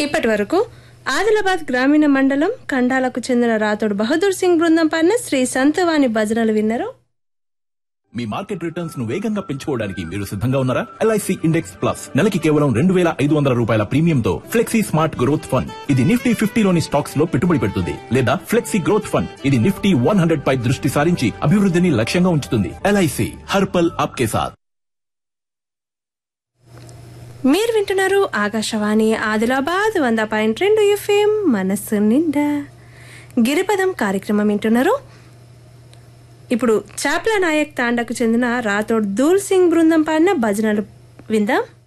ఇప్పటి వరకు ఆదిలాబాద్ గ్రామీణ మండలం కండాలకు చెందిన రాతోడు బహదూర్ సింగ్ బృందం పైన శ్రీ సంతవాణి భజనలు విన్నారు మీ మార్కెట్ రిటర్న్స్ ను వేగంగా పెంచుకోవడానికి మీరు సిద్ధంగా ఉన్నారా ఎల్ఐసి ఇండెక్స్ ప్లస్ నెలకి కేవలం రెండు వేల ఐదు వందల రూపాయల ప్రీమియంతో ఫ్లెక్సీ స్మార్ట్ గ్రోత్ ఫండ్ ఇది నిఫ్టీ ఫిఫ్టీలోని స్టాక్స్ లో పెట్టుబడి పెడుతుంది లేదా ఫ్లెక్సీ గ్రోత్ ఫండ్ ఇది నిఫ్టీ వన్ హండ్రెడ్ పై దృష్టి సారించి అభివృద్ధిని లక్ష్యంగా ఉంచుతుంది ఎల్ఐసి హర్పల్ ఆప్కే సాథ్ మీరు వింటున్నారు ఆకాశవాణి ఆదిలాబాద్ వంద పాయింట్ రెండు ఎఫ్ఎం మనస్సు నిండా గిరిపదం కార్యక్రమం వింటున్నారు ఇప్పుడు చాప్ల నాయక్ తాండకు చెందిన రాథోడ్ దూల్ సింగ్ బృందం పాడిన భజనలు విందాం